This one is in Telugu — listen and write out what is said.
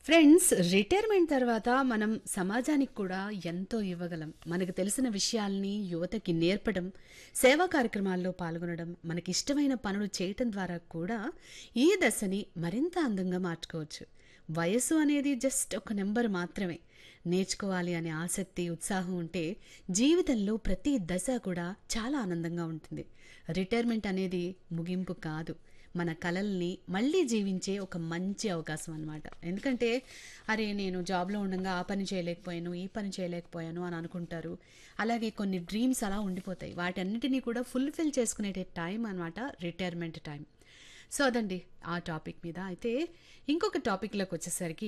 ఫ్రెండ్స్ రిటైర్మెంట్ తర్వాత మనం సమాజానికి కూడా ఎంతో ఇవ్వగలం మనకు తెలిసిన విషయాల్ని యువతకి నేర్పడం సేవా కార్యక్రమాల్లో పాల్గొనడం మనకి ఇష్టమైన పనులు చేయటం ద్వారా కూడా ఈ దశని మరింత అందంగా మార్చుకోవచ్చు వయస్సు అనేది జస్ట్ ఒక నెంబర్ మాత్రమే నేర్చుకోవాలి అనే ఆసక్తి ఉత్సాహం ఉంటే జీవితంలో ప్రతి దశ కూడా చాలా ఆనందంగా ఉంటుంది రిటైర్మెంట్ అనేది ముగింపు కాదు మన కలల్ని మళ్ళీ జీవించే ఒక మంచి అవకాశం అనమాట ఎందుకంటే అరే నేను జాబ్లో ఉండగా ఆ పని చేయలేకపోయాను ఈ పని చేయలేకపోయాను అని అనుకుంటారు అలాగే కొన్ని డ్రీమ్స్ అలా ఉండిపోతాయి వాటన్నిటినీ కూడా ఫుల్ఫిల్ చేసుకునే టైం అనమాట రిటైర్మెంట్ టైం సో అదండి ఆ టాపిక్ మీద అయితే ఇంకొక టాపిక్లోకి వచ్చేసరికి